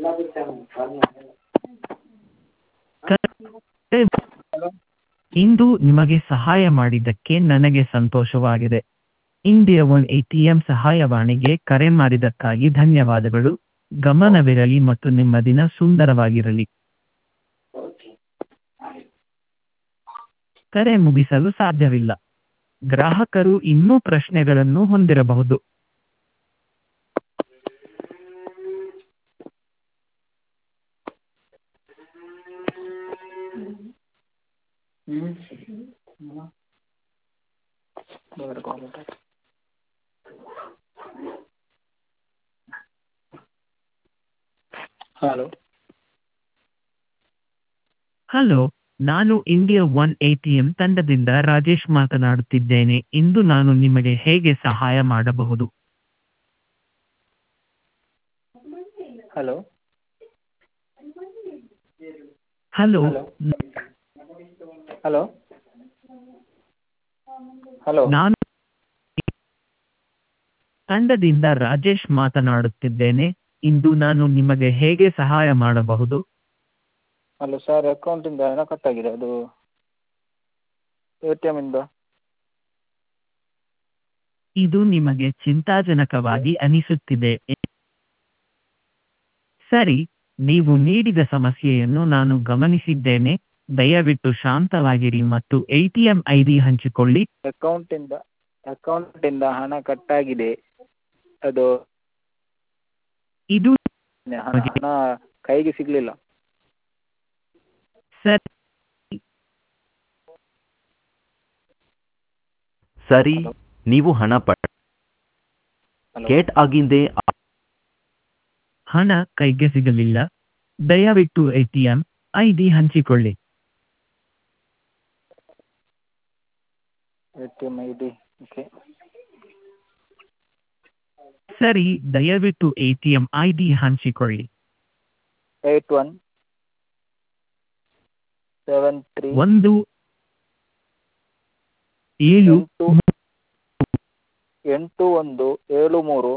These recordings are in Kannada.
ಇಂದು ನಿಮಗೆ ಸಹಾಯ ಮಾಡಿದ್ದಕ್ಕೆ ನನಗೆ ಸಂತೋಷವಾಗಿದೆ ಇಂಡಿಯಾ ಒನ್ ಎಟಿಎಂ ಸಹಾಯವಾಣಿಗೆ ಕರೆ ಮಾಡಿದ್ದಕ್ಕಾಗಿ ಧನ್ಯವಾದಗಳು ಗಮನವಿರಲಿ ಮತ್ತು ನಿಮ್ಮ ದಿನ ಸುಂದರವಾಗಿರಲಿ ಕರೆ ಮುಗಿಸಲು ಸಾಧ್ಯವಿಲ್ಲ ಗ್ರಾಹಕರು ಇನ್ನೂ ಪ್ರಶ್ನೆಗಳನ್ನು ಹೊಂದಿರಬಹುದು ಹಲೋ ಹಲೋ ನಾನು ಇಂಡಿಯಾ ಒನ್ ಎಟಿಎಂ ತಂಡದಿಂದ ರಾಜೇಶ್ ಮಾತನಾಡುತ್ತಿದ್ದೇನೆ ಇಂದು ನಾನು ನಿಮಗೆ ಹೇಗೆ ಸಹಾಯ ಮಾಡಬಹುದು ಹಲೋ ಹಲೋ ಹಲೋ ಹಲೋ ನಾನು ತಂಡದಿಂದ ರಾಜೇಶ್ ಮಾತನಾಡುತ್ತಿದ್ದೇನೆ ಇಂದು ನಾನು ನಿಮಗೆ ಹೇಗೆ ಸಹಾಯ ಮಾಡಬಹುದು ಹಲೋ ಸರ್ ಅಕೌಂಟಿಂದ ಹಣ ಕಟ್ಟಾಗಿದೆ ಅದು ಎ ಟಿ ಎಮ್ಮಿಂದ ಇದು ನಿಮಗೆ ಚಿಂತಾಜನಕವಾಗಿ ಅನಿಸುತ್ತಿದೆ ಸರಿ ನೀವು ನೀಡಿದ ಸಮಸ್ಯೆಯನ್ನು ನಾನು ಗಮನಿಸಿದ್ದೇನೆ ದಯವಿಟ್ಟು ಶಾಂತವಾಗಿರಿ ಮತ್ತು ಎಟಿಎಂ ಐಡಿ ಹಂಚಿಕೊಳ್ಳಿ ಅಕೌಂಟಿಂದ ಅಕೌಂಟಿಂದ ಹಣ ಕಟ್ಟಾಗಿದೆ ಅದು ಇದು ಹಣ ಹಣ ಕೈಗೆ ಸಿಗಲಿಲ್ಲ ಸರಿ ಸರಿ ನೀವು ಹಣ ಪಡ್ ಹಲೋ ಕೇಟ್ ಆಗಿಂದೆ ಹಣ ಕೈಗೆ ಸಿಗಲಿಲ್ಲ ದಯವಿಟ್ಟು ಎಟಿಎಂ ಐಡಿ ಹಂಚಿಕೊಳ್ಳಿ A T M I D okay ಸರಿ ದಯವಿಟ್ಟು ಎಟಿಎಂ ಐಡಿ ಹಂಚಿಕೊಳ್ಳಿ ಏಯ್ಟ್ ಒನ್ ಸೆವೆನ್ ತ್ರೀ ಒಂದು ಏಳು ಎಂಟು ಎಂಟು ಒಂದು ಏಳು ಮೂರು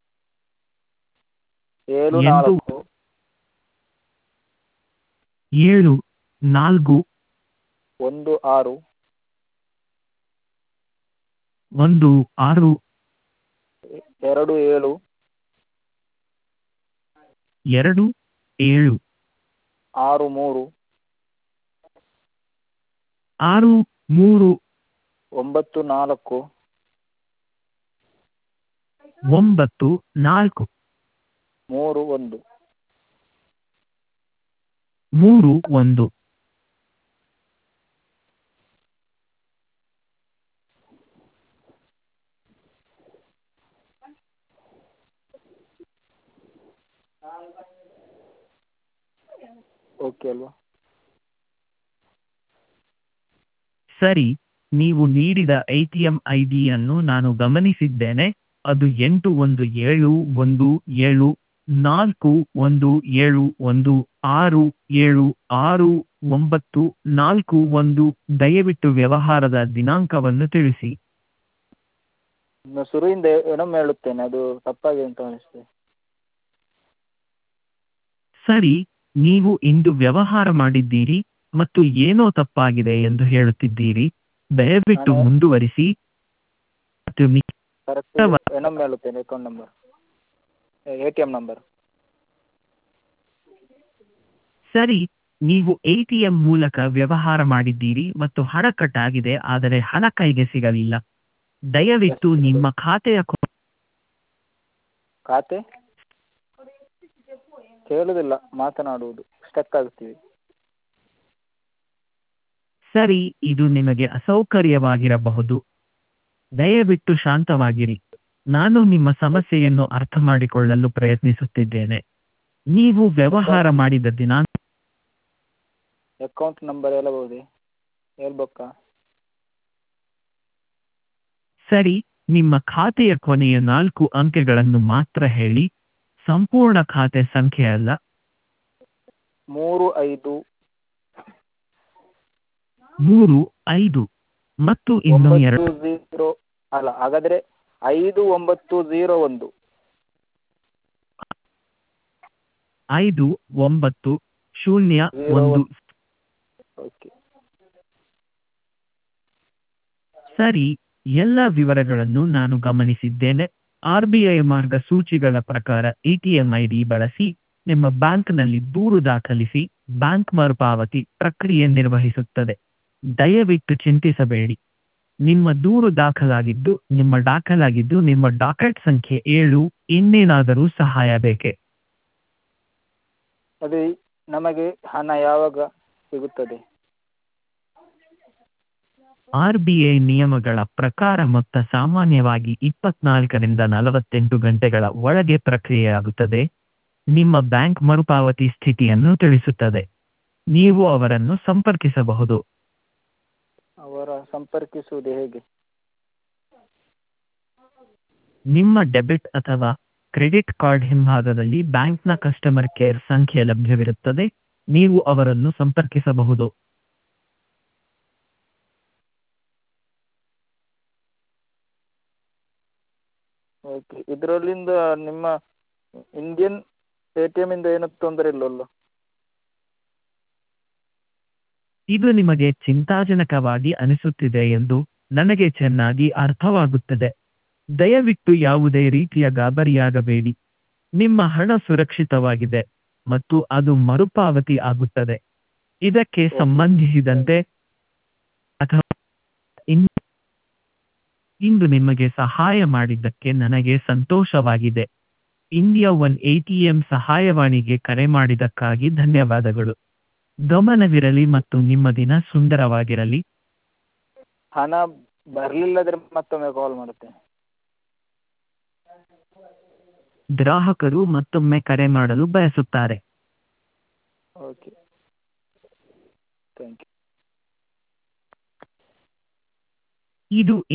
ಏಳು ಎಂಟು ನಾಲ್ಕು ಏಳು ನಾಲ್ಕು ಒಂದು ಆರು ಒಂದು ಆರು ಎರಡು ಏಳು ಎರಡು ಏಳು ಆರು ಮೂರು ಆರು ಮೂರು ಒಂಬತ್ತು ನಾಲ್ಕು ಒಂಬತ್ತು ನಾಲ್ಕು ಮೂರು ಒಂದು ಮೂರು ಒಂದು ಓಕೆ ಅಲ್ವಾ ಸರಿ ನೀವು ನೀಡಿದ ಎಟಿಎಂ ಐಡಿಯನ್ನು ನಾನು ಗಮನಿಸಿದ್ದೇನೆ ಅದು ಎಂಟು ಒಂದು ಏಳು ಒಂದು ಏಳು ನಾಲ್ಕು ಒಂದು ಏಳು ಒಂದು ಆರು ಏಳು ಆರು ಒಂಬತ್ತು ನಾಲ್ಕು ಒಂದು ದಯವಿಟ್ಟು ವ್ಯವಹಾರದ ದಿನಾಂಕವನ್ನು ತಿಳಿಸಿ ಇನ್ನು ಶುರುವಿಂದ ಇನ್ನೊಮ್ಮೆ ಹೇಳುತ್ತೇನೆ ಅದು ತಪ್ಪಾಗಿದೆ ಅಂತ ಅನಿಸ್ತದೆ ಸರಿ ನೀವು ಇಂದು ವ್ಯವಹಾರ ಮಾಡಿದ್ದೀರಿ ಮತ್ತು ಏನೋ ತಪ್ಪಾಗಿದೆ ಎಂದು ಹೇಳುತ್ತಿದ್ದೀರಿ ದಯವಿಟ್ಟು ನಾನು- ಮುಂದುವರಿಸಿ ಮತ್ತು ಮಿ- ಕರೆಕ್ಟ್ ಇನ್ನೊಮ್ಮೆ ಹೇಳುತ್ತೇನೆ account number A T M number ಸರಿ ನೀವು ಎಟಿಎಂ ಮೂಲಕ ವ್ಯವಹಾರ ಮಾಡಿದ್ದೀರಿ ಮತ್ತು ಹಣ ಕಟ್ಟಾಗಿದೆ ಆದರೆ ಹಣ ಕೈಗೆ ಸಿಗಲಿಲ್ಲ ದಯವಿಟ್ಟು ನಿಮ್ಮ ಖಾತೆಯ ಕೊ- ಖಾತೆ ಕೇಳುವುದಿಲ್ಲ ಮಾತನಾಡುವುದು ಸ್ಟಕ್ ಆಗ್ತೀವಿ ಸರಿ ಇದು ನಿಮಗೆ ಅಸೌಕರ್ಯವಾಗಿರಬಹುದು ದಯವಿಟ್ಟು ಶಾಂತವಾಗಿರಿ ನಾನು ನಿಮ್ಮ ಸಮಸ್ಯೆಯನ್ನು ಅರ್ಥ ಮಾಡಿಕೊಳ್ಳಲು ಪ್ರಯತ್ನಿಸುತ್ತಿದ್ದೇನೆ ನೀವು ವ್ಯವಹಾರ ಮಾಡಿದ ದಿನಾಂಕ ಅಕೌಂಟ್ ನಂಬರ್ ಹೇಳಬಹುದೇ ಹೇಳ್ಬೇಕಾ ಸರಿ ನಿಮ್ಮ ಖಾತೆಯ ಕೊನೆಯ ನಾಲ್ಕು ಅಂಕೆಗಳನ್ನು ಮಾತ್ರ ಹೇಳಿ ಸಂಪೂರ್ಣ ಖಾತೆ ಸಂಖ್ಯೆ ಅಲ್ಲ ಮೂರು ಐದು ಮೂರು ಐದು ಮತ್ತು ಇನ್ನು ಎರಡು ಒಂಬತ್ತು ಝೀರೋ ಅಲ್ಲ ಹಾಗಾದ್ರೆ ಐದು ಒಂಬತ್ತು ಝೀರೋ ಒಂದು ಐದು ಒಂಬತ್ತು ಶೂನ್ಯ Zero ಒಂದು ಓಕೆ ಸರಿ ಎಲ್ಲ ವಿವರಗಳನ್ನು ನಾನು ಗಮನಿಸಿದ್ದೇನೆ ಆರ್ಬಿಐ ಮಾರ್ಗಸೂಚಿಗಳ ಪ್ರಕಾರ ಎಟಿಎಂ ಐಡಿ ಬಳಸಿ ನಿಮ್ಮ ಬ್ಯಾಂಕ್ನಲ್ಲಿ ದೂರು ದಾಖಲಿಸಿ ಬ್ಯಾಂಕ್ ಮರುಪಾವತಿ ಪ್ರಕ್ರಿಯೆ ನಿರ್ವಹಿಸುತ್ತದೆ ದಯವಿಟ್ಟು ಚಿಂತಿಸಬೇಡಿ ನಿಮ್ಮ ದೂರು ದಾಖಲಾಗಿದ್ದು ನಿಮ್ಮ ದಾಖಲಾಗಿದ್ದು ನಿಮ್ಮ ಡಾಕೆಟ್ ಸಂಖ್ಯೆ ಏಳು ಇನ್ನೇನಾದರೂ ಸಹಾಯ ಬೇಕೆ ಅದೇ ನಮಗೆ ಹಣ ಯಾವಾಗ ಸಿಗುತ್ತದೆ ಆರ್ಬಿಐ ನಿಯಮಗಳ ಪ್ರಕಾರ ಮೊತ್ತ ಸಾಮಾನ್ಯವಾಗಿ ಇಪ್ಪತ್ನಾಲ್ಕರಿಂದ ನಲವತ್ತೆಂಟು ಗಂಟೆಗಳ ಒಳಗೆ ಪ್ರಕ್ರಿಯೆಯಾಗುತ್ತದೆ ನಿಮ್ಮ ಬ್ಯಾಂಕ್ ಮರುಪಾವತಿ ಸ್ಥಿತಿಯನ್ನು ತಿಳಿಸುತ್ತದೆ ನೀವು ಅವರನ್ನು ಸಂಪರ್ಕಿಸಬಹುದು ಅವರ ಸಂಪರ್ಕಿಸುವುದು ಹೇಗೆ ನಿಮ್ಮ ಡೆಬಿಟ್ ಅಥವಾ ಕ್ರೆಡಿಟ್ ಕಾರ್ಡ್ ಹಿಂಭಾಗದಲ್ಲಿ ಬ್ಯಾಂಕ್ನ ಕಸ್ಟಮರ್ ಕೇರ್ ಸಂಖ್ಯೆ ಲಭ್ಯವಿರುತ್ತದೆ ನೀವು ಅವರನ್ನು ಸಂಪರ್ಕಿಸಬಹುದು ಓಕೆ ಇದರಲ್ಲಿಂದ ನಿಮ್ಮ ಇಂಡಿಯನ್ ಎ ಟಿ ಎಮ್ಮಿಂದ ಏನೂ ತೊಂದರೆ ಇಲ್ಲವಲ್ಲ ಇದು ನಿಮಗೆ ಚಿಂತಾಜನಕವಾಗಿ ಅನಿಸುತ್ತಿದೆ ಎಂದು ನನಗೆ ಚೆನ್ನಾಗಿ ಅರ್ಥವಾಗುತ್ತದೆ ದಯವಿಟ್ಟು ಯಾವುದೇ ರೀತಿಯ ಗಾಬರಿಯಾಗಬೇಡಿ ನಿಮ್ಮ ಹಣ ಸುರಕ್ಷಿತವಾಗಿದೆ ಮತ್ತು ಅದು ಮರುಪಾವತಿ ಆಗುತ್ತದೆ ಇದಕ್ಕೆ ಸಂಬಂಧಿಸಿದಂತೆ ಅಥವಾ ಇನ್- ಇಂದು ನಿಮಗೆ ಸಹಾಯ ಮಾಡಿದ್ದಕ್ಕೆ ನನಗೆ ಸಂತೋಷವಾಗಿದೆ ಇಂಡಿಯಾ ಒನ್ ಎಟಿಎಂ ಸಹಾಯವಾಣಿಗೆ ಕರೆ ಮಾಡಿದ್ದಕ್ಕಾಗಿ ಧನ್ಯವಾದಗಳು ಗಮನವಿರಲಿ ಮತ್ತು ನಿಮ್ಮ ದಿನ ಸುಂದರವಾಗಿರಲಿ ಹಣ ಬರಲಿಲ್ಲದ್ರೆ ಮತ್ತೊಮ್ಮೆ ಕಾಲ್ ಮಾಡುತ್ತೇನೆ ಗ್ರಾಹಕರು ಮತ್ತೊಮ್ಮೆ ಕರೆ ಮಾಡಲು ಬಯಸುತ್ತಾರೆ ಓಕೆ ಥ್ಯಾಂಕ್ ಯು ಇದು